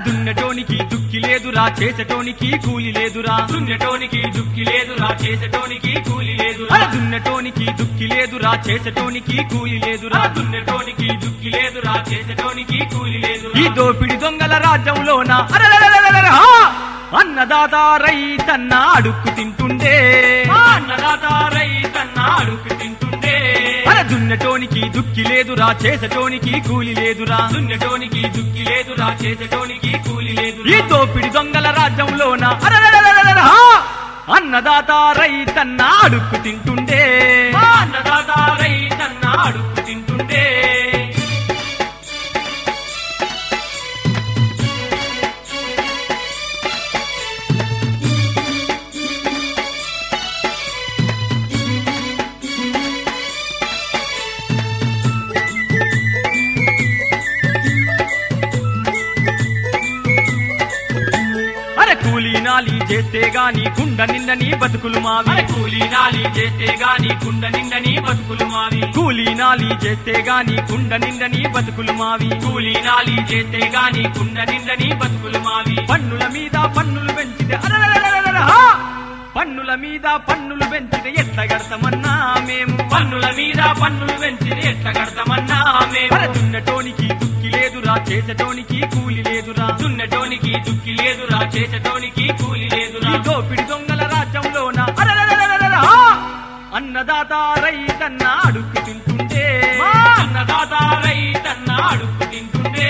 దున్నటోనికి దుక్కి లేదురా చేసటోనికి కూలి లేదురా దున్నటోనికి దుక్కి లేదురా చేసటోనికి కూలి లేదురా అరే దున్నటోనికి దుక్కి లేదురా చేసటోనికి కూలి లేదురా దున్నటోనికి దుక్కి లేదురా చేసటోనికి కూలి లేదురా ఈ దోపిడి దొంగల రాజ్యంలోన అరెరెరెరెరెరె, హా! అన్నదాత రైతన్న అడుక్కు తింటుండే మా అన్నదాత రైతన్న అడుగు తింటుండే అరే దున్నటోనికి దుక్కి లేదురా చేసటోనికి కూలి లేదురా దున్నటోనికి దుక్కి లేదురా చేసటోనికి కూలి ఈ లేదురా దోపిడి దొంగల రాజ్యంలోన అరెరెరెరెరెరె, హా! అన్నదాత రైతన్న అడుక్కు తింటుండే మా అన్నదాత రైతన్న అడుగు తింటుండే అరే కూలీ నాలి చేస్తే గాని కుండ నిండని బతుకులు మావి మన కూలి నాలి చేస్తే గాని కుండ నిండని బతుకులు మావి కూలీ నాలి చేస్తే గాని కుండ నిండని బతుకులు మావి కూలి నాలి చేస్తే గాని కుండ నిండని బతుకులు మావి పన్నుల మీద పన్నులు పెంచితే అరెరెరెరెరెరె, హా! పన్నుల మీద పన్నులు పెంచితే ఎట్లా కడతామన్నా మేము పన్నుల మీద పన్నులు పెంచి ఎట్లా కడతామన్నా మేము అరే దున్నటోనికి దుక్కి లేదురా చేసటోనికి కూలి లేదురా దున్నటోనికి దుక్కి లేదురా చేసటోనికి కూలి లేదురా ఈ దోపిడి దొంగల రాజ్యంలోన అరెరెరెరెరెరె, హా! అన్నదాత రైతన్న అడుక్కు తింటుంటే మా అన్నదాత రైతన్న అడుగు తింటుండే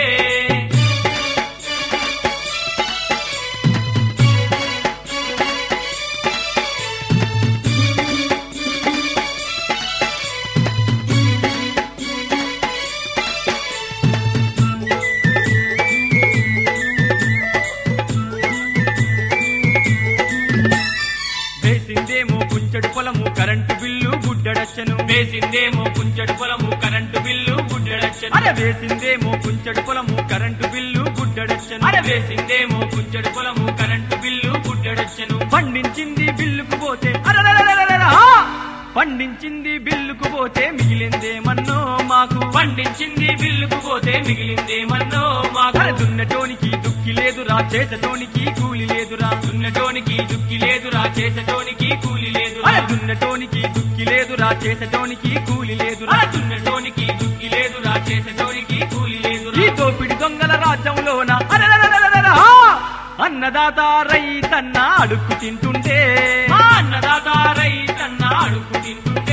వేసిందేమో కుంచెడు పొలము కరెంటు బిల్లు గుడ్డడచ్చను వేసిందేమో కుంచెడు పొలము కరెంటు బిల్లు గుడ్డడచ్చను అరే వేసిందేమో కుంచెడు పొలము కరెంటు బిల్లు గుడ్డడచ్చను అర వేసిందేమో కుంచెడు పొలము కరెంటు బిల్లు గుడ్డడచ్చను పండించింది బిల్లుకు పోతే అరెరెరెరెరెరె, హా! పండించింది బిల్లుకు పోతే మిగిలిందేమన్నో మాకు పండించింది బిల్లుకు పోతే మిగిలిందేమన్నో మాకు అరే దున్నటోనికి దుక్కి లేదురా చేసటోనికి కూలి లేదురా దున్నటోనికి దుక్కి లేదురా చేసటోనికి కూలి లేదురా అరే దున్నటోనికి దుక్కి లేదురా చేసటోనికి కూలి లేదురా అర దున్నటోనికి దుక్కి లేదురా చేసటోనికి కూలి ఈ లేదురా దోపిడి దొంగల రాజ్యంలోన అరెరెరెరెరెరె, హా! అన్నదాత రైతన్న అడుక్కు తింటుంటే మా అన్నదాత రైతన్న అడుగు తింటుండే